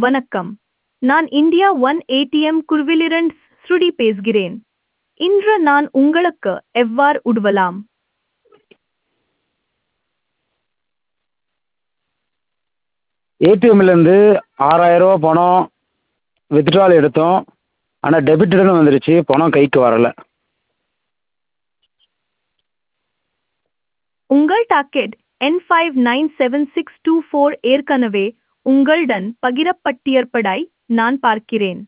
வணக்கம் நான் India one ATM குருவிலிருந்து ஸ்ருதி பேசுகிறேன் இன்று நான் உங்களுக்கு எவ்வாறு உதவலாம் ஏடிஎம்லேருந்து ஆறாயிரம் ரூபா பணம் வித்ட்ரால் எடுத்தோம் ஆனால் டெபிட்டட்னு வந்துருச்சு பணம் கைக்கு வரலை உங்கள் docket N five nine seven six two four ஏற்கனவே உங்களுடன் பகிரப்பட்டிருப்பதாய் நான் பார்க்கிறேன்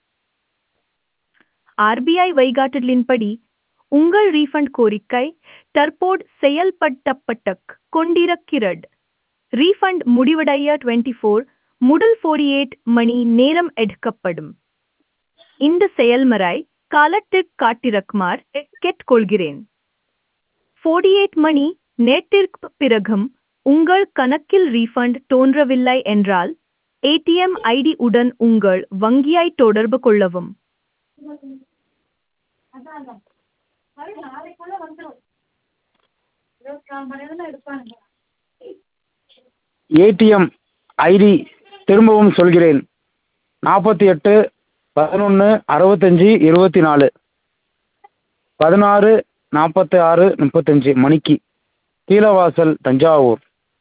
ஆர்பிஐ வழிகாட்டுதலின்படி உங்கள் ரீஃபண்ட் கோரிக்கை தற்போது செயல்படுத்தப்பட்டு கொண்டிருக்கிறது ரீஃபண்ட் முடிவடைய டுவெண்ட்டி ஃபோர் முதல் ஃபோர்டி எயிட் மணி நேரம் எடுக்கப்படும் இந்த செயல்முறை காலத்திற்கு காட்டிருக்குமாறு கேட்டுக்கொள்கிறேன் ஃபோர்டி எயிட் மணி நேரத்திற்கு பிறகும் உங்கள் கணக்கில் ரீஃபண்ட் தோன்றவில்லை என்றால் ஏடிஎம் ஐடி உடன் உங்கள் வங்கியை தொடர்பு கொள்ளவும் ஏடிஎம் ஐடி திரும்பவும் சொல்கிறேன் நாற்பத்தி எட்டு பதினொன்று அறுபத்தஞ்சி இருபத்தி நாலு பதினாறு நாற்பத்தி ஆறு முப்பத்தஞ்சு மணிக்கு கீழவாசல் தஞ்சாவூர்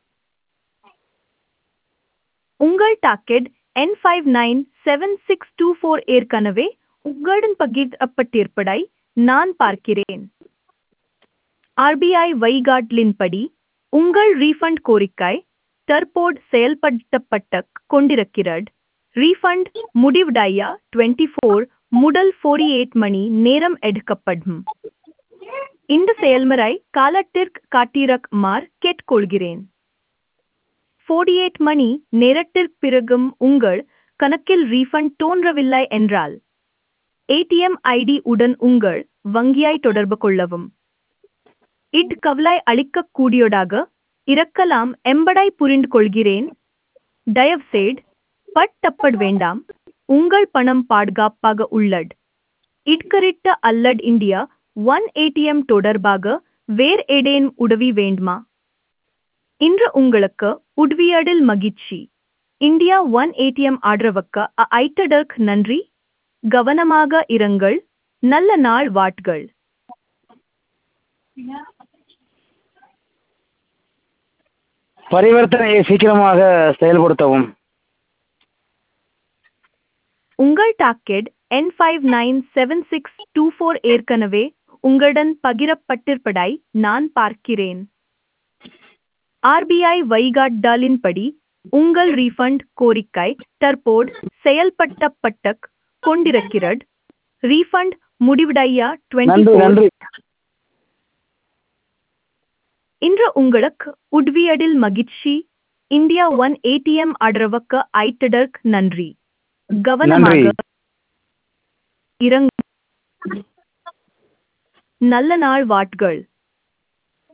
உங்கள் docket N five nine seven six two four ஏற்கனவே உங்களுடன் பகிரப்பட்டிருப்பதை நான் பார்க்கிறேன் ஆர்பிஐ வழிகாட்டலின்படி உங்கள் ரீஃபண்ட் கோரிக்கை தற்போது செயல்படுத்தப்பட்டு கொண்டிருக்கிறது ரீஃபண்ட் முடிவடைய டுவெண்ட்டி ஃபோர் முதல் ஃபோர்டி எயிட் மணி நேரம் எடுக்கப்படும் இந்த செயல்முறை காலத்திற்கு காட்டிருக்குமாறு கேட்டுக்கொள்கிறேன் ஃபோர்டி எயிட் மணி நேரத்திற்கு பிறகும் உங்கள் கணக்கில் ரீஃபண்ட் தோன்றவில்லை என்றால் ஏடிஎம் ஐடி உடன் உங்கள் வங்கியை தொடர்பு கொள்ளவும் இட் கவலை அளிக்கக்கூடியதாக இருக்கலாம் என்பதை புரிந்து கொள்கிறேன் தயவுசெய்து பட்டப்பட வேண்டாம் உங்கள் பணம் பாதுகாப்பாக உள்ளது இட்கரிட்ட அல்லட் இந்தியா ஒன் ஏடிஎம் தொடர்பாக வேறு ஏதேனும் உதவி வேண்டுமா இன்று உங்களுக்கு உதவியதில் மகிழ்ச்சி இந்தியா ஒன் ஏடிஎம் ஆதரவுக்கு ஐட்டதற்கு நன்றி கவனமாக இருங்கள் நல்ல நாள் வாட்கள் பரிவர்த்தனையை சீக்கிரமாக செயல்படுத்தவும் உங்கள் docket N five nine seven six two four ஏற்கனவே உங்களுடன் பகிரப்பட்டிருப்பதை நான் பார்க்கிறேன் ஆர்பிஐ வழிகாட்டுதலின்படி உங்கள் ரீஃபண்ட் கோரிக்கை தற்போது செயல்படுத்தப்பட்டு கொண்டிருக்கிறது ரீஃபண்ட் முடிவடைய டுவெண்ட்டி நன்றி நன்றி இன்று உங்களுக்கு உதவியதில் மகிழ்ச்சி இந்தியா ஒன் ஏடிஎம் ஆதரவுக்கு ஐட்டதற்கு நன்றி கவனமாக நன்றி. இருங்க நல்ல நாள் வாட்கள்